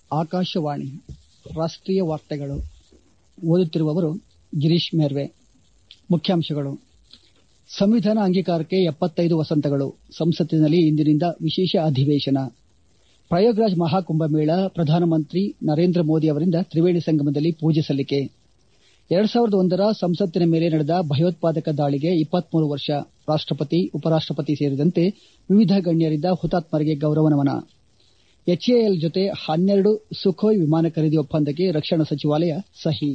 ಆಕಾಶವಾಣಿ ರಾಷ್ಟ್ರೀಯ ವಾರ್ತೆಗಳು ಓದುತ್ತಿರುವವರು ಗಿರೀಶ್ ಮೇರ್ವೆ ಮುಖ್ಯಾಂಶಗಳು ಸಂವಿಧಾನ ಅಂಗೀಕಾರಕ್ಕೆ ಎಪ್ಪತ್ತೈದು ವಸಂತಗಳು ಸಂಸತ್ತಿನಲ್ಲಿ ಇಂದಿನಿಂದ ವಿಶೇಷ ಅಧಿವೇಶನ ಪ್ರಯಾಗ್ರಾಜ್ ಮಹಾಕುಂಭಮೇಳ ಪ್ರಧಾನಮಂತ್ರಿ ನರೇಂದ್ರ ಮೋದಿ ಅವರಿಂದ ತ್ರಿವೇಣಿ ಸಂಗಮದಲ್ಲಿ ಪೂಜೆ ಸಲ್ಲಿಕೆ ಎರಡ್ ಸಾವಿರದ ಒಂದರ ಸಂಸತ್ತಿನ ಮೇಲೆ ನಡೆದ ಭಯೋತ್ಪಾದಕ ದಾಳಿಗೆ ಇಪ್ಪತ್ಮೂರು ವರ್ಷ ರಾಷ್ಟಪತಿ ಉಪರಾಷ್ಟಪತಿ ಸೇರಿದಂತೆ ವಿವಿಧ ಗಣ್ಯರಿಂದ ಹುತಾತ್ಮರಿಗೆ ಗೌರವ ನಮನ ಎಚ್ಎಎಲ್ ಜೊತೆ ಹನ್ನೆರಡು ಸುಖೋಯ್ ವಿಮಾನ ಖರೀದಿ ಒಪ್ಪಂದಕ್ಕೆ ರಕ್ಷಣಾ ಸಚಿವಾಲಯ ಸಹಿ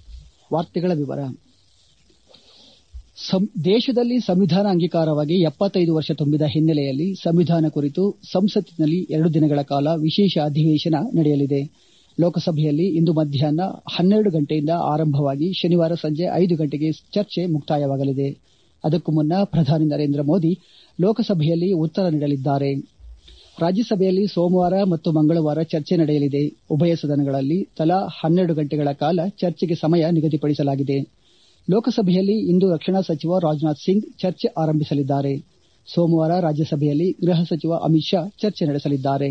ದೇಶದಲ್ಲಿ ಸಂವಿಧಾನ ಅಂಗೀಕಾರವಾಗಿ ಎಪ್ಪತ್ತೈದು ವರ್ಷ ತುಂಬಿದ ಹಿನ್ನೆಲೆಯಲ್ಲಿ ಸಂವಿಧಾನ ಕುರಿತು ಸಂಸತ್ತಿನಲ್ಲಿ ಎರಡು ದಿನಗಳ ಕಾಲ ವಿಶೇಷ ಅಧಿವೇಶನ ನಡೆಯಲಿದೆ ಲೋಕಸಭೆಯಲ್ಲಿ ಇಂದು ಮಧ್ಯಾಹ್ನ ಹನ್ನೆರಡು ಗಂಟೆಯಿಂದ ಆರಂಭವಾಗಿ ಶನಿವಾರ ಸಂಜೆ ಐದು ಗಂಟೆಗೆ ಚರ್ಚೆ ಮುಕ್ತಾಯವಾಗಲಿದೆ ಅದಕ್ಕೂ ಮುನ್ನ ಪ್ರಧಾನಿ ನರೇಂದ್ರ ಮೋದಿ ಲೋಕಸಭೆಯಲ್ಲಿ ಉತ್ತರ ನೀಡಲಿದ್ದಾರೆ ರಾಜ್ಯಸಭೆಯಲ್ಲಿ ಸೋಮವಾರ ಮತ್ತು ಮಂಗಳವಾರ ಚರ್ಚೆ ನಡೆಯಲಿದೆ ಉಭಯ ಸದನಗಳಲ್ಲಿ ತಲಾ ಹನ್ನೆರಡು ಗಂಟೆಗಳ ಕಾಲ ಚರ್ಚೆಗೆ ಸಮಯ ನಿಗದಿಪಡಿಸಲಾಗಿದೆ ಲೋಕಸಭೆಯಲ್ಲಿ ಇಂದು ರಕ್ಷಣಾ ಸಚಿವ ರಾಜನಾಥ್ ಸಿಂಗ್ ಚರ್ಚೆ ಆರಂಭಿಸಲಿದ್ದಾರೆ ಸೋಮವಾರ ರಾಜ್ಯಸಭೆಯಲ್ಲಿ ಗೃಹ ಸಚಿವ ಅಮಿತ್ ಶಾ ಚರ್ಚೆ ನಡೆಸಲಿದ್ದಾರೆ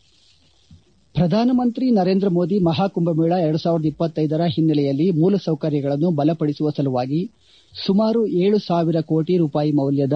ಪ್ರಧಾನಮಂತ್ರಿ ನರೇಂದ್ರ ಮೋದಿ ಮಹಾಕುಂಭಮೇಳ ಎರಡು ಸಾವಿರದ ಇಪ್ಪತ್ತೈದರ ಹಿನ್ನೆಲೆಯಲ್ಲಿ ಮೂಲಸೌಕರ್ಯಗಳನ್ನು ಬಲಪಡಿಸುವ ಸಲುವಾಗಿ ಸುಮಾರು ಏಳು ಸಾವಿರ ಕೋಟಿ ರೂಪಾಯಿ ಮೌಲ್ಯದ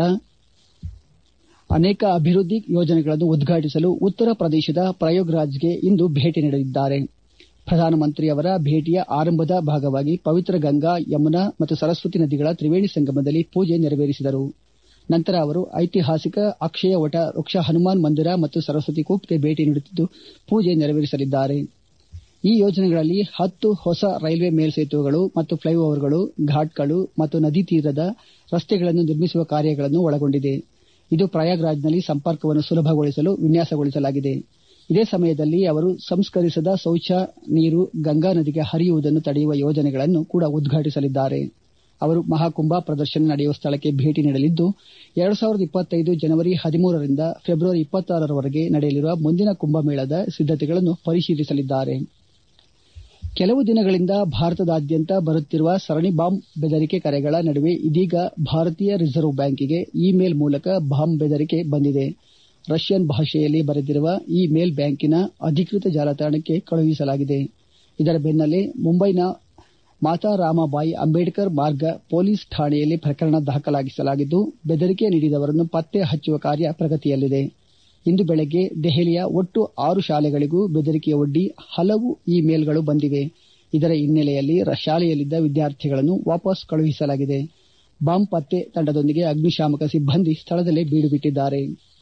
ಅನೇಕ ಅಭಿವೃದ್ಧಿ ಯೋಜನೆಗಳನ್ನು ಉದ್ಘಾಟಿಸಲು ಉತ್ತರ ಪ್ರದೇಶದ ಪ್ರಯಾಗ್ರಾಜ್ಗೆ ಇಂದು ಭೇಟಿ ನೀಡಲಿದ್ದಾರೆ ಪ್ರಧಾನಮಂತ್ರಿ ಅವರ ಭೇಟಿಯ ಆರಂಭದ ಭಾಗವಾಗಿ ಪವಿತ್ರ ಗಂಗಾ ಯಮುನಾ ಮತ್ತು ಸರಸ್ವತಿ ನದಿಗಳ ತ್ರಿವೇಣಿ ಸಂಗಮದಲ್ಲಿ ಪೂಜೆ ನೆರವೇರಿಸಿದರು ನಂತರ ಅವರು ಐತಿಹಾಸಿಕ ಅಕ್ಷಯ ವಟ ವೃಕ್ಷ ಹನುಮಾನ್ ಮಂದಿರ ಮತ್ತು ಸರಸ್ವತಿ ಕೂಪ್ಗೆ ಭೇಟಿ ನೀಡುತ್ತಿದ್ದು ಪೂಜೆ ನೆರವೇರಿಸಲಿದ್ದಾರೆ ಈ ಯೋಜನೆಗಳಲ್ಲಿ ಹತ್ತು ಹೊಸ ರೈಲ್ವೆ ಮೇಲ್ಸೇತುವೆಗಳು ಮತ್ತು ಫ್ಲೈಓವರ್ಗಳು ಘಾಟ್ಗಳು ಮತ್ತು ನದಿ ತೀರದ ರಸ್ತೆಗಳನ್ನು ನಿರ್ಮಿಸುವ ಕಾರ್ಯಗಳನ್ನು ಒಳಗೊಂಡಿದೆ ಇದು ಪ್ರಯಾಗ್ರಾಜ್ನಲ್ಲಿ ಸಂಪರ್ಕವನ್ನು ಸುಲಭಗೊಳಿಸಲು ವಿನ್ಯಾಸಗೊಳಿಸಲಾಗಿದೆ ಇದೇ ಸಮಯದಲ್ಲಿ ಅವರು ಸಂಸ್ಕರಿಸದ ಶೌಚ ನೀರು ಗಂಗಾ ನದಿಗೆ ಹರಿಯುವುದನ್ನು ತಡೆಯುವ ಯೋಜನೆಗಳನ್ನು ಕೂಡ ಉದ್ಘಾಟಿಸಲಿದ್ದಾರೆ ಅವರು ಮಹಾಕುಂಭ ಪ್ರದರ್ಶನ ನಡೆಯುವ ಸ್ಥಳಕ್ಕೆ ಭೇಟಿ ನೀಡಲಿದ್ದು ಎರಡು ಸಾವಿರದ ಇಪ್ಪತ್ತೈದು ಜನವರಿ ಹದಿಮೂರರಿಂದ ಫೆಬ್ರವರಿ ಇಪ್ಪತ್ತಾರರವರೆಗೆ ನಡೆಯಲಿರುವ ಮುಂದಿನ ಕುಂಭಮೇಳದ ಸಿದ್ದತೆಗಳನ್ನು ಪರಿಶೀಲಿಸಲಿದ್ದಾರೆ ಕೆಲವು ದಿನಗಳಿಂದ ಭಾರತದಾದ್ಯಂತ ಬರುತ್ತಿರುವ ಸರಣಿ ಬಾಂಬ್ ಬೆದರಿಕೆ ಕರೆಗಳ ನಡುವೆ ಇದೀಗ ಭಾರತೀಯ ರಿಸರ್ವ್ ಬ್ಯಾಂಕಿಗೆ ಇ ಮೇಲ್ ಮೂಲಕ ಬಾಂಬ್ ಬೆದರಿಕೆ ಬಂದಿದೆ ರಷ್ಯನ್ ಭಾಷೆಯಲ್ಲಿ ಬರೆದಿರುವ ಈ ಮೇಲ್ ಬ್ಯಾಂಕಿನ ಅಧಿಕೃತ ಜಾಲತಾಣಕ್ಕೆ ಕಳುಹಿಸಲಾಗಿದೆ ಇದರ ಬೆನ್ನಲ್ಲೇ ಮುಂಬೈನ ಮಾತಾ ರಾಮಾಬಾಯಿ ಅಂಬೇಡ್ಕರ್ ಮಾರ್ಗ ಪೊಲೀಸ್ ಠಾಣೆಯಲ್ಲಿ ಪ್ರಕರಣ ದಾಖಲಿಸಲಾಗಿದ್ದು ಬೆದರಿಕೆ ನೀಡಿದವರನ್ನು ಪತ್ತೆ ಹಚ್ಚುವ ಕಾರ್ಯ ಪ್ರಗತಿಯಲ್ಲಿದೆ ಇಂದು ಬೆಳಗ್ಗೆ ದೆಹಲಿಯ ಒಟ್ಟು ಆರು ಶಾಲೆಗಳಿಗೂ ಬೆದರಿಕೆ ಒಡ್ಡಿ ಹಲವು ಇ ಮೇಲ್ಗಳು ಬಂದಿವೆ ಇದರ ಹಿನ್ನೆಲೆಯಲ್ಲಿ ಶಾಲೆಯಲ್ಲಿದ್ದ ವಿದ್ಯಾರ್ಥಿಗಳನ್ನು ವಾಪಸ್ ಕಳುಹಿಸಲಾಗಿದೆ ಬಾಂಬ್ ಪತ್ತೆ ತಂಡದೊಂದಿಗೆ ಅಗ್ನಿಶಾಮಕ ಸಿಬ್ಬಂದಿ ಸ್ಥಳದಲ್ಲೇ ಬೀಡುಬಿಟ್ಟಿದ್ದಾರೆ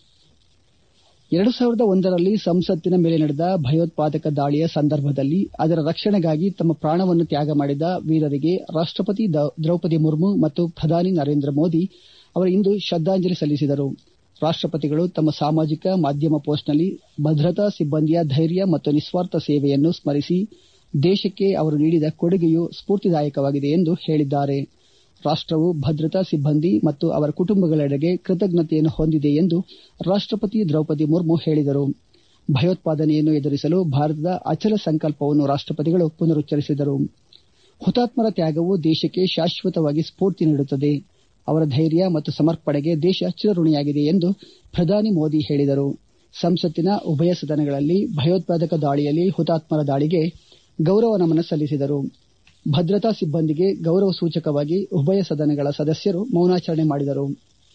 ಎರಡು ಸಾವಿರದ ಒಂದರಲ್ಲಿ ಸಂಸತ್ತಿನ ಮೇಲೆ ನಡೆದ ಭಯೋತ್ಪಾದಕ ದಾಳಿಯ ಸಂದರ್ಭದಲ್ಲಿ ಅದರ ರಕ್ಷಣೆಗಾಗಿ ತಮ್ಮ ಪ್ರಾಣವನ್ನು ತ್ಯಾಗ ಮಾಡಿದ ವೀರರಿಗೆ ರಾಷ್ಟಪತಿ ದ್ರೌಪದಿ ಮುರ್ಮು ಮತ್ತು ಪ್ರಧಾನಿ ನರೇಂದ್ರ ಮೋದಿ ಅವರು ಇಂದು ಶ್ರದ್ದಾಂಜಲಿ ಸಲ್ಲಿಸಿದರು ರಾಷ್ಟಪತಿಗಳು ತಮ್ಮ ಸಾಮಾಜಿಕ ಮಾಧ್ಯಮ ಪೋಸ್ಟ್ನಲ್ಲಿ ಭದ್ರತಾ ಸಿಬ್ಬಂದಿಯ ಧೈರ್ಯ ಮತ್ತು ನಿಸ್ವಾರ್ಥ ಸೇವೆಯನ್ನು ಸ್ಮರಿಸಿ ದೇಶಕ್ಕೆ ಅವರು ನೀಡಿದ ಕೊಡುಗೆಯು ಸ್ಫೂರ್ತಿದಾಯಕವಾಗಿದೆ ಎಂದು ಹೇಳಿದ್ದಾರೆ ರಾಷ್ಟವು ಭದ್ರತಾ ಸಿಬ್ಬಂದಿ ಮತ್ತು ಅವರ ಕುಟುಂಬಗಳೆಡೆಗೆ ಕೃತಜ್ಞತೆಯನ್ನು ಹೊಂದಿದೆ ಎಂದು ರಾಷ್ಟಪತಿ ದ್ರೌಪದಿ ಮುರ್ಮು ಹೇಳಿದರು ಭಯೋತ್ಪಾದನೆಯನ್ನು ಎದುರಿಸಲು ಭಾರತದ ಅಚಲ ಸಂಕಲ್ಪವನ್ನು ರಾಷ್ಟಪತಿಗಳು ಪುನರುಚ್ಚರಿಸಿದರು ಹುತಾತ್ಮರ ತ್ಯಾಗವು ದೇಶಕ್ಕೆ ಶಾಶ್ವತವಾಗಿ ಸ್ಫೂರ್ತಿ ನೀಡುತ್ತದೆ ಅವರ ಧೈರ್ಯ ಮತ್ತು ಸಮರ್ಪಣೆಗೆ ದೇಶ ಚಿರಋಣಿಯಾಗಿದೆ ಎಂದು ಪ್ರಧಾನಿ ಮೋದಿ ಹೇಳಿದರು ಸಂಸತ್ತಿನ ಉಭಯ ಸದನಗಳಲ್ಲಿ ಭಯೋತ್ಪಾದಕ ದಾಳಿಯಲ್ಲಿ ಹುತಾತ್ಮರ ದಾಳಿಗೆ ಗೌರವ ನಮನ ಸಲ್ಲಿಸಿದರು ಭದ್ರತಾ ಸಿಬ್ಬಂದಿಗೆ ಗೌರವ ಸೂಚಕವಾಗಿ ಉಭಯ ಸದನಗಳ ಸದಸ್ಯರು ಮೌನಾಚರಣೆ ಮಾಡಿದರು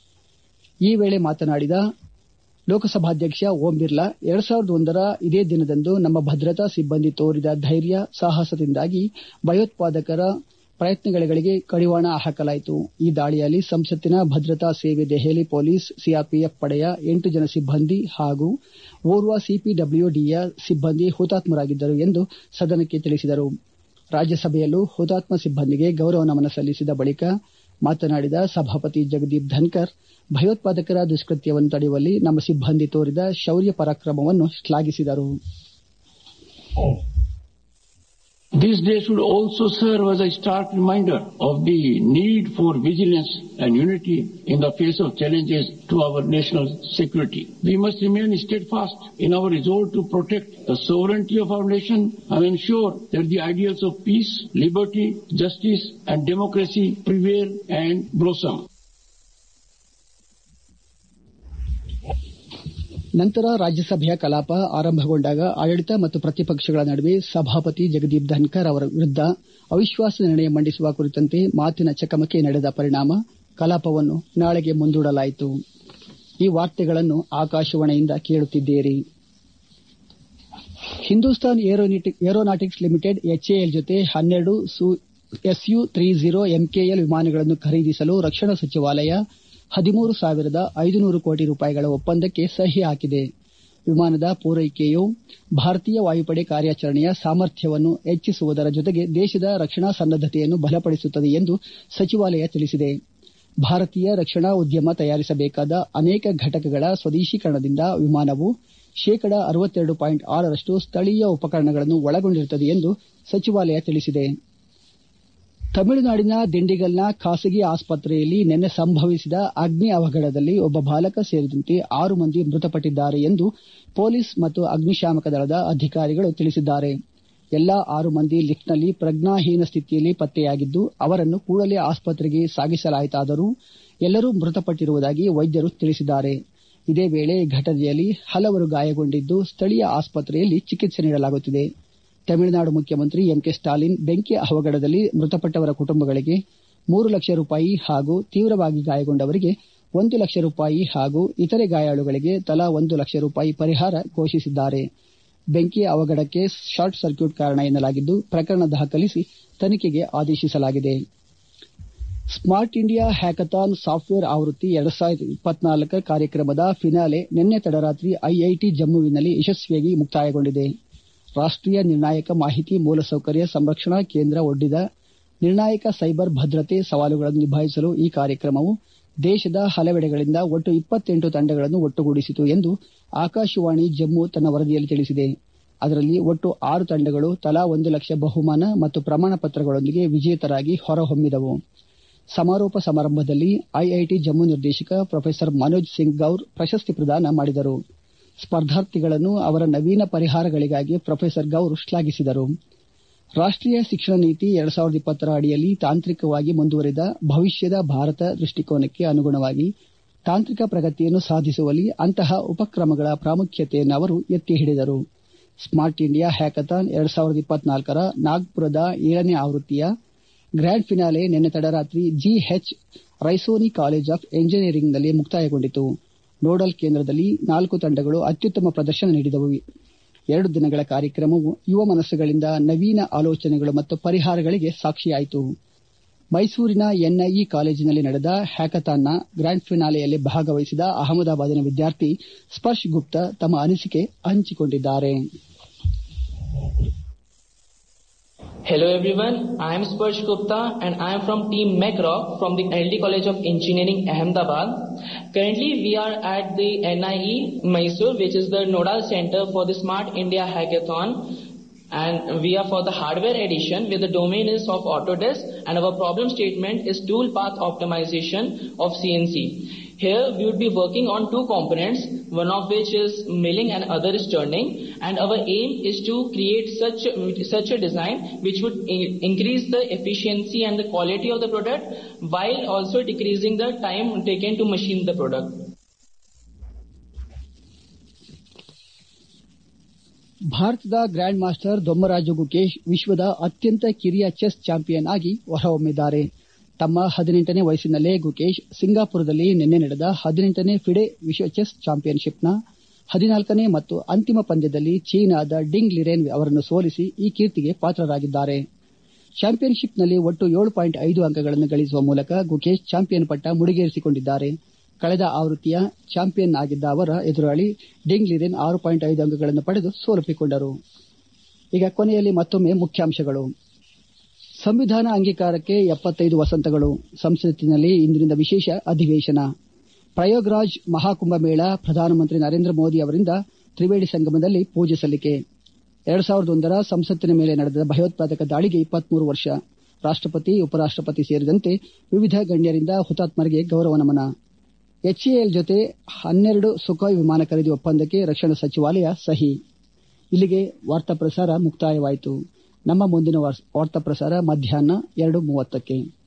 ಈ ವೇಳೆ ಮಾತನಾಡಿದ ಲೋಕಸಭಾಧ್ಯಕ್ಷ ಓಂ ಬಿರ್ಲಾ ಎರಡ್ ಸಾವಿರದ ಒಂದರ ಇದೇ ದಿನದಂದು ನಮ್ಮ ಭದ್ರತಾ ಸಿಬ್ಬಂದಿ ತೋರಿದ ಧೈರ್ಯ ಸಾಹಸದಿಂದಾಗಿ ಭಯೋತ್ಪಾದಕರ ಪ್ರಯತ್ನಗಳಿಗೆ ಕಡಿವಾಣ ಹಾಕಲಾಯಿತು ಈ ದಾಳಿಯಲ್ಲಿ ಸಂಸತ್ತಿನ ಭದ್ರತಾ ಸೇವೆ ದೆಹಲಿ ಪೊಲೀಸ್ ಸಿಆರ್ಪಿಎಫ್ ಪಡೆಯ ಎಂಟು ಜನ ಸಿಬ್ಬಂದಿ ಹಾಗೂ ಓರ್ವ ಸಿಪಿಡಬ್ಲ್ಯೂಡಿಯ ಸಿಬ್ಬಂದಿ ಹುತಾತ್ಮರಾಗಿದ್ದರು ಎಂದು ಸದನಕ್ಕೆ ತಿಳಿಸಿದರು ರಾಜ್ಯಸಭೆಯಲ್ಲೂ ಹುತಾತ್ಮ ಸಿಬ್ಬಂದಿಗೆ ಗೌರವ ನಮನ ಸಲ್ಲಿಸಿದ ಬಳಿಕ ಮಾತನಾಡಿದ ಸಭಾಪತಿ ಜಗದೀಪ್ ಧನ್ಕರ್ ಭಯೋತ್ಪಾದಕರ ದುಷ್ಕೃತ್ಯವನ್ನು ತಡೆಯುವಲ್ಲಿ ನಮ್ಮ ಸಿಬ್ಬಂದಿ ತೋರಿದ ಶೌರ್ಯ ಪರಾಕ್ರಮವನ್ನು ಶ್ಲಾಘಿಸಿದರು This day should also serve as a stark reminder of the need for vigilance and unity in the face of challenges to our national security. We must remain steadfast in our resolve to protect the sovereignty of our nation and ensure that the ideals of peace, liberty, justice and democracy prevail and blossom. ನಂತರ ರಾಜ್ಯಸಭೆಯ ಕಲಾಪ ಆರಂಭಗೊಂಡಾಗ ಆಡಳಿತ ಮತ್ತು ಪ್ರತಿಪಕ್ಷಗಳ ನಡುವೆ ಸಭಾಪತಿ ಜಗದೀಪ್ ಧನ್ಕರ್ ಅವರ ವಿರುದ್ದ ಅವಿಶ್ವಾಸ ನಿರ್ಣಯ ಮಂಡಿಸುವ ಕುರಿತಂತೆ ಮಾತಿನ ಚಕಮಕಿ ನಡೆದ ಪರಿಣಾಮ ಕಲಾಪವನ್ನು ನಾಳೆಗೆ ಮುಂದೂಡಲಾಯಿತು ಈ ವಾರ್ತೆಗಳನ್ನು ಆಕಾಶವಾಣಿಯಿಂದ ಕೇಳುತ್ತಿದ್ದೀರಿ ಹಿಂದೂಸ್ತಾನ್ ಏರೋನಾಟಿಕ್ಸ್ ಲಿಮಿಟೆಡ್ ಎಚ್ಎಎಲ್ ಜೊತೆ ಹನ್ನೆರಡು ಎಸ್ಯು ತ್ರೀ ಜೀರೋ ಎಂಕೆಎಲ್ ವಿಮಾನಗಳನ್ನು ಖರೀದಿಸಲು ರಕ್ಷಣಾ ಸಚಿವಾಲಯ ಹದಿಮೂರು ಸಾವಿರದ ಐದುನೂರು ಕೋಟಿ ರೂಪಾಯಿಗಳ ಒಪ್ಪಂದಕ್ಕೆ ಸಹಿ ಹಾಕಿದೆ ವಿಮಾನದ ಪೂರೈಕೆಯು ಭಾರತೀಯ ವಾಯುಪಡೆ ಕಾರ್ಯಾಚರಣೆಯ ಸಾಮರ್ಥ್ಯವನ್ನು ಹೆಚ್ಚಿಸುವುದರ ಜೊತೆಗೆ ದೇಶದ ರಕ್ಷಣಾ ಸನ್ನದ್ದತೆಯನ್ನು ಬಲಪಡಿಸುತ್ತದೆ ಎಂದು ಸಚಿವಾಲಯ ತಿಳಿಸಿದೆ ಭಾರತೀಯ ರಕ್ಷಣಾ ಉದ್ಯಮ ತಯಾರಿಸಬೇಕಾದ ಅನೇಕ ಘಟಕಗಳ ಸ್ವದೇಶೀಕರಣದಿಂದ ವಿಮಾನವು ಶೇಕಡ ಅರವತ್ತೆರಡು ಪಾಯಿಂಟ್ ಆರರಷ್ಟು ಸ್ಥಳೀಯ ಉಪಕರಣಗಳನ್ನು ಒಳಗೊಂಡಿರುತ್ತದೆ ಎಂದು ಸಚಿವಾಲಯ ತಿಳಿಸಿದೆ ತಮಿಳುನಾಡಿನ ದಿಂಡಿಗಲ್ನ ಖಾಸಗಿ ಆಸ್ಪತ್ರೆಯಲ್ಲಿ ನಿನ್ನೆ ಸಂಭವಿಸಿದ ಅಗ್ನಿ ಅವಘಡದಲ್ಲಿ ಒಬ್ಬ ಬಾಲಕ ಸೇರಿದಂತೆ ಆರು ಮಂದಿ ಮೃತಪಟ್ಟಿದ್ದಾರೆ ಎಂದು ಪೊಲೀಸ್ ಮತ್ತು ಅಗ್ನಿಶಾಮಕ ದಳದ ಅಧಿಕಾರಿಗಳು ತಿಳಿಸಿದ್ದಾರೆ ಎಲ್ಲಾ ಆರು ಮಂದಿ ಲಿಫ್ಟ್ನಲ್ಲಿ ಪ್ರಜ್ಞಾಹೀನ ಸ್ಥಿತಿಯಲ್ಲಿ ಪತ್ತೆಯಾಗಿದ್ದು ಅವರನ್ನು ಕೂಡಲೇ ಆಸ್ಪತ್ರೆಗೆ ಸಾಗಿಸಲಾಯಿತಾದರೂ ಎಲ್ಲರೂ ಮೃತಪಟ್ಟಿರುವುದಾಗಿ ವೈದ್ಯರು ತಿಳಿಸಿದ್ದಾರೆ ಇದೇ ವೇಳೆ ಘಟನೆಯಲ್ಲಿ ಹಲವರು ಗಾಯಗೊಂಡಿದ್ದು ಸ್ಥಳೀಯ ಆಸ್ಪತ್ರೆಯಲ್ಲಿ ಚಿಕಿತ್ಸೆ ನೀಡಲಾಗುತ್ತಿದೆ ತಮಿಳುನಾಡು ಮುಖ್ಯಮಂತ್ರಿ ಎಂಕೆ ಸ್ಟಾಲಿನ್ ಬೆಂಕಿ ಅವಘಡದಲ್ಲಿ ಮೃತಪಟ್ಟವರ ಕುಟುಂಬಗಳಿಗೆ ಮೂರು ಲಕ್ಷ ರೂಪಾಯಿ ಹಾಗೂ ತೀವ್ರವಾಗಿ ಗಾಯಗೊಂಡವರಿಗೆ ಒಂದು ಲಕ್ಷ ರೂಪಾಯಿ ಹಾಗೂ ಇತರೆ ಗಾಯಾಳುಗಳಿಗೆ ತಲಾ ಒಂದು ಲಕ್ಷ ರೂಪಾಯಿ ಪರಿಹಾರ ಘೋಷಿಸಿದ್ದಾರೆ ಬೆಂಕಿ ಅವಘಡಕ್ಕೆ ಶಾರ್ಟ್ ಸರ್ಕ್ಯೂಟ್ ಕಾರಣ ಎನ್ನಲಾಗಿದ್ದು ಪ್ರಕರಣ ದಾಖಲಿಸಿ ತನಿಖೆಗೆ ಆದೇಶಿಸಲಾಗಿದೆ ಸ್ಮಾರ್ಟ್ ಇಂಡಿಯಾ ಹ್ಯಾಕಥಾನ್ ಸಾಫ್ಟ್ವೇರ್ ಆವೃತ್ತಿ ಎರಡ್ ಸಾವಿರದ ಇಪ್ಪತ್ನಾಲ್ಕರ ಕಾರ್ಯಕ್ರಮದ ಫಿನಾಲೆ ನಿನ್ನೆ ತಡರಾತ್ರಿ ಐಐಟಿ ಜಮ್ಮುವಿನಲ್ಲಿ ಯಶಸ್ವಿಯಾಗಿ ಮುಕ್ತಾಯಗೊಂಡಿದೆ ರಾಷ್ಟೀಯ ನಿರ್ಣಾಯಕ ಮಾಹಿತಿ ಮೂಲಸೌಕರ್ಯ ಸಂರಕ್ಷಣಾ ಕೇಂದ್ರ ಒಡ್ಡಿದ ನಿರ್ಣಾಯಕ ಸೈಬರ್ ಭದ್ರತೆ ಸವಾಲುಗಳನ್ನು ನಿಭಾಯಿಸಲು ಈ ಕಾರ್ಯಕ್ರಮವು ದೇಶದ ಹಲವೆಡೆಗಳಿಂದ ಒಟ್ಟು ಇಪ್ಪತ್ತೆಂಟು ತಂಡಗಳನ್ನು ಒಟ್ಟುಗೂಡಿಸಿತು ಎಂದು ಆಕಾಶವಾಣಿ ಜಮ್ಮು ತನ್ನ ವರದಿಯಲ್ಲಿ ತಿಳಿಸಿದೆ ಅದರಲ್ಲಿ ಒಟ್ಟು ಆರು ತಂಡಗಳು ತಲಾ ಒಂದು ಲಕ್ಷ ಬಹುಮಾನ ಮತ್ತು ಪ್ರಮಾಣ ಪತ್ರಗಳೊಂದಿಗೆ ವಿಜೇತರಾಗಿ ಹೊರಹೊಮ್ಮಿದವು ಸಮಾರೋಪ ಸಮಾರಂಭದಲ್ಲಿ ಐಐಟಿ ಜಮ್ಮು ನಿರ್ದೇಶಕ ಪ್ರೊಫೆಸರ್ ಮನೋಜ್ ಸಿಂಗ್ ಗೌರ್ ಪ್ರಶಸ್ತಿ ಪ್ರದಾನ ಮಾಡಿದರು ಸ್ಪರ್ಧಾರ್ಥಿಗಳನ್ನು ಅವರ ನವೀನ ಪರಿಹಾರಗಳಿಗಾಗಿ ಪ್ರೊಫೆಸರ್ ಗೌರ್ ಶ್ಲಾಘಿಸಿದರು ರಾಷ್ಟೀಯ ಶಿಕ್ಷಣ ನೀತಿ ಎರಡ್ ಸಾವಿರದ ಇಪ್ಪತ್ತರ ಅಡಿಯಲ್ಲಿ ತಾಂತ್ರಿಕವಾಗಿ ಮುಂದುವರಿದ ಭವಿಷ್ಯದ ಭಾರತ ದೃಷ್ಟಿಕೋನಕ್ಕೆ ಅನುಗುಣವಾಗಿ ತಾಂತ್ರಿಕ ಪ್ರಗತಿಯನ್ನು ಸಾಧಿಸುವಲ್ಲಿ ಅಂತಹ ಉಪಕ್ರಮಗಳ ಪ್ರಾಮುಖ್ಯತೆಯನ್ನು ಅವರು ಎತ್ತಿ ಹಿಡಿದರು ಸ್ಮಾರ್ಟ್ ಇಂಡಿಯಾ ಹ್ಯಾಕಥಾನ್ ಎರಡ್ ಸಾವಿರದ ಇಪ್ಪತ್ನಾಲ್ಕರ ನಾಗ್ಪುರದ ಏಳನೇ ಆವೃತ್ತಿಯ ಗ್ರ್ಯಾಂಡ್ ಫಿನಾಲೆ ನಿನ್ನೆ ತಡರಾತ್ರಿ ಜಿಎಚ್ ರೈಸೋನಿ ಕಾಲೇಜ್ ಆಫ್ ಎಂಜಿನಿಯರಿಂಗ್ನಲ್ಲಿ ಮುಕ್ತಾಯಗೊಂಡಿತು ನೋಡಲ್ ಕೇಂದ್ರದಲ್ಲಿ ನಾಲ್ಕು ತಂಡಗಳು ಅತ್ಯುತ್ತಮ ಪ್ರದರ್ಶನ ನೀಡಿದವು ಎರಡು ದಿನಗಳ ಕಾರ್ಯಕ್ರಮವು ಯುವ ಮನಸ್ಸುಗಳಿಂದ ನವೀನ ಆಲೋಚನೆಗಳು ಮತ್ತು ಪರಿಹಾರಗಳಿಗೆ ಸಾಕ್ಷಿಯಾಯಿತು ಮೈಸೂರಿನ ಎನ್ಐಇ ಕಾಲೇಜಿನಲ್ಲಿ ನಡೆದ ಹ್ಯಾಕಥಾನ್ನ ಗ್ರ್ಯಾಂಡ್ ಫಿನಾಲೆಯಲ್ಲಿ ಭಾಗವಹಿಸಿದ ಅಹಮದಾಬಾದಿನ ವಿದ್ಯಾರ್ಥಿ ಸ್ಪರ್ಶ್ ಗುಪ್ತಾ ತಮ್ಮ ಅನಿಸಿಕೆ ಹಂಚಿಕೊಂಡಿದ್ದಾರೆ Hello everyone, I am Sparsh Gupta and I am from Team MECROC from the LD College of Engineering Ahmedabad. Currently we are at the NIE Mysore which is the nodal center for the Smart India Hackathon and we are for the hardware edition where the domain is of Autodesk and our problem statement is tool path optimization of CNC. Here we would be working on two components, one of which is milling and other is turning and our aim is to create such, such a design which would in- increase the efficiency and the quality of the product while also decreasing the time taken to machine the product. ಭಾರತದ grandmaster Dommaraju Gukesh ವಿಶ್ವದ ಅತ್ಯಂತ ಕಿರಿಯ chess champion ಆಗಿ ಹೊರಹೊಮ್ಮಿದ್ದಾರೆ ತಮ್ಮ ಹದಿನೆಂಟನೇ ವಯಸ್ಸಿನಲ್ಲೇ ಗುಕೇಶ್ ಸಿಂಗಾಪುರದಲ್ಲಿ ನಿನ್ನೆ ನಡೆದ ಹದಿನೆಂಟನೇ ಫಿಡೆ ವಿಶ್ವ ಚೆಸ್ ಚಾಂಪಿಯನ್ಶಿಪ್ನ ಹದಿನಾಲ್ಕನೇ ಮತ್ತು ಅಂತಿಮ ಪಂದ್ಯದಲ್ಲಿ ಚೀನಾದ ಡಿಂಗ್ ಲಿರೇನ್ ಅವರನ್ನು ಸೋಲಿಸಿ ಈ ಕೀರ್ತಿಗೆ ಪಾತ್ರರಾಗಿದ್ದಾರೆ ಚಾಂಪಿಯನ್ಶಿಪ್ನಲ್ಲಿ ಒಟ್ಟು ಏಳು ಪಾಯಿಂಟ್ ಐದು ಅಂಕಗಳನ್ನು ಗಳಿಸುವ ಮೂಲಕ ಗುಕೇಶ್ ಚಾಂಪಿಯನ್ ಪಟ್ಟ ಮುಡಿಗೇರಿಸಿಕೊಂಡಿದ್ದಾರೆ ಕಳೆದ ಆವೃತ್ತಿಯ ಚಾಂಪಿಯನ್ ಆಗಿದ್ದ ಅವರ ಎದುರಾಳಿ ಡಿಂಗ್ ಲಿರೇನ್ ಆರು ಪಾಯಿಂಟ್ ಐದು ಅಂಕಗಳನ್ನು ಪಡೆದು ಸೋಲೊಪ್ಪಿಕೊಂಡರು ಈಗ ಕೊನೆಯಲ್ಲಿ ಮತ್ತೊಮ್ಮೆ ಮುಖ್ಯಾಂಶಗಳು ಸಂವಿಧಾನ ಅಂಗೀಕಾರಕ್ಕೆ ಎಪ್ಪತ್ತೈದು ವಸಂತಗಳು ಸಂಸತ್ತಿನಲ್ಲಿ ಇಂದಿನಿಂದ ವಿಶೇಷ ಅಧಿವೇಶನ ಪ್ರಯಾಗ್ರಾಜ್ ಮಹಾಕುಂಭ ಮೇಳ ಪ್ರಧಾನಮಂತ್ರಿ ನರೇಂದ್ರ ಮೋದಿ ಅವರಿಂದ ತ್ರಿವೇಣಿ ಸಂಗಮದಲ್ಲಿ ಪೂಜೆ ಸಲ್ಲಿಕೆ ಎರಡ್ ಸಾವಿರದ ಒಂದರ ಸಂಸತ್ತಿನ ಮೇಲೆ ನಡೆದ ಭಯೋತ್ಪಾದಕ ದಾಳಿಗೆ ಇಪ್ಪತ್ಮೂರು ವರ್ಷ ರಾಷ್ಟಪತಿ ಉಪರಾಷ್ಟಪತಿ ಸೇರಿದಂತೆ ವಿವಿಧ ಗಣ್ಯರಿಂದ ಹುತಾತ್ಮರಿಗೆ ಗೌರವ ನಮನ ಎಚ್ಎಎಲ್ ಜೊತೆ ಹನ್ನೆರಡು ಸುಖಾಯ್ ವಿಮಾನ ಖರೀದಿ ಒಪ್ಪಂದಕ್ಕೆ ರಕ್ಷಣಾ ಸಚಿವಾಲಯ ಸಹಿ ಇಲ್ಲಿಗೆ ವಾರ್ತಾ ಪ್ರಸಾರ ಮುಕ್ತಾಯವಾಯಿತು ನಮ್ಮ ಮುಂದಿನ ವಾರ್ತಾ ಪ್ರಸಾರ ಮಧ್ಯಾಹ್ನ ಎರಡು ಮೂವತ್ತಕ್ಕೆ